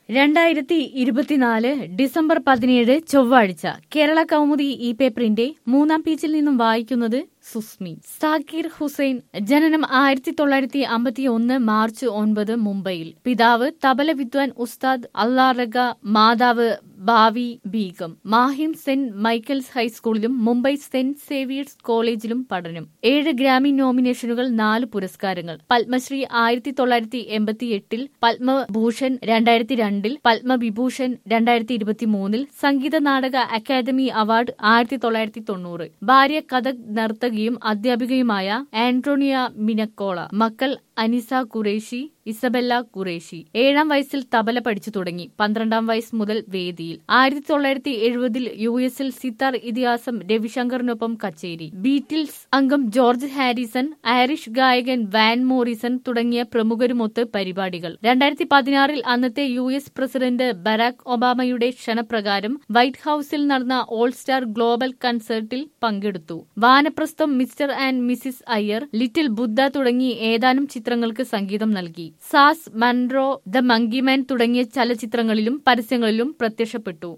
രണ്ടായിരത്തി ഇരുപത്തിനാല് ഡിസംബർ പതിനേഴ് ചൊവ്വാഴ്ച കേരള കൗമുദി ഇ പേപ്പറിന്റെ മൂന്നാം പേജിൽ നിന്നും വായിക്കുന്നത് സുസ്മി സാക്കിർ ഹുസൈൻ ജനനം ആയിരത്തി തൊള്ളായിരത്തി അമ്പത്തി ഒന്ന് മാർച്ച് ഒൻപത് മുംബൈയിൽ പിതാവ് തബല വിദ്വാൻ ഉസ്താദ് അള്ളാറഗ മാതാവ് ഭാവി ബീഗം മാഹിം സെന്റ് മൈക്കൽസ് ഹൈസ്കൂളിലും മുംബൈ സെന്റ് സേവിയേഴ്സ് കോളേജിലും പഠനം ഏഴ് ഗ്രാമി നോമിനേഷനുകൾ നാല് പുരസ്കാരങ്ങൾ പത്മശ്രീ ആയിരത്തി തൊള്ളായിരത്തി എൺപത്തി എട്ടിൽ പത്മഭൂഷൺ രണ്ടായിരത്തി രണ്ടിൽ പത്മവിഭൂഷൺ രണ്ടായിരത്തി ഇരുപത്തി മൂന്നിൽ സംഗീത നാടക അക്കാദമി അവാർഡ് ആയിരത്തി തൊള്ളായിരത്തി തൊണ്ണൂറ് ഭാര്യ കഥക് നർത്തകിയും അധ്യാപികയുമായ ആന്റോണിയ മിനക്കോള മക്കൾ അനിസ ഖുറേഷി ഇസബെല്ല ഖുറേഷി ഏഴാം വയസ്സിൽ തബല പഠിച്ചു തുടങ്ങി പന്ത്രണ്ടാം വയസ്സ് മുതൽ വേദിയിൽ ആയിരത്തി തൊള്ളായിരത്തി എഴുപതിൽ യു എസിൽ സിത്താർ ഇതിഹാസം രവിശങ്കറിനൊപ്പം കച്ചേരി ബീറ്റിൽസ് അംഗം ജോർജ് ഹാരിസൺ ഐറിഷ് ഗായകൻ വാൻ മോറിസൺ തുടങ്ങിയ പ്രമുഖരുമൊത്ത് പരിപാടികൾ രണ്ടായിരത്തി പതിനാറിൽ അന്നത്തെ യു എസ് പ്രസിഡന്റ് ബരാക് ഒബാമയുടെ ക്ഷണപ്രകാരം വൈറ്റ് ഹൌസിൽ നടന്ന ഓൾ സ്റ്റാർ ഗ്ലോബൽ കൺസേർട്ടിൽ പങ്കെടുത്തു Vanaprastham Mr and Mrs Iyer Little Buddha തുടങ്ങി ഏതാനും ചിത്രങ്ങൾക്ക് സംഗീതം നൽകി സാസ് മൻറോ ദ മങ്കിമാൻ തുടങ്ങിയ ചലച്ചിത്രങ്ങളിലും പരസ്യങ്ങളിലും പ്രത്യക്ഷപ്പെട്ടു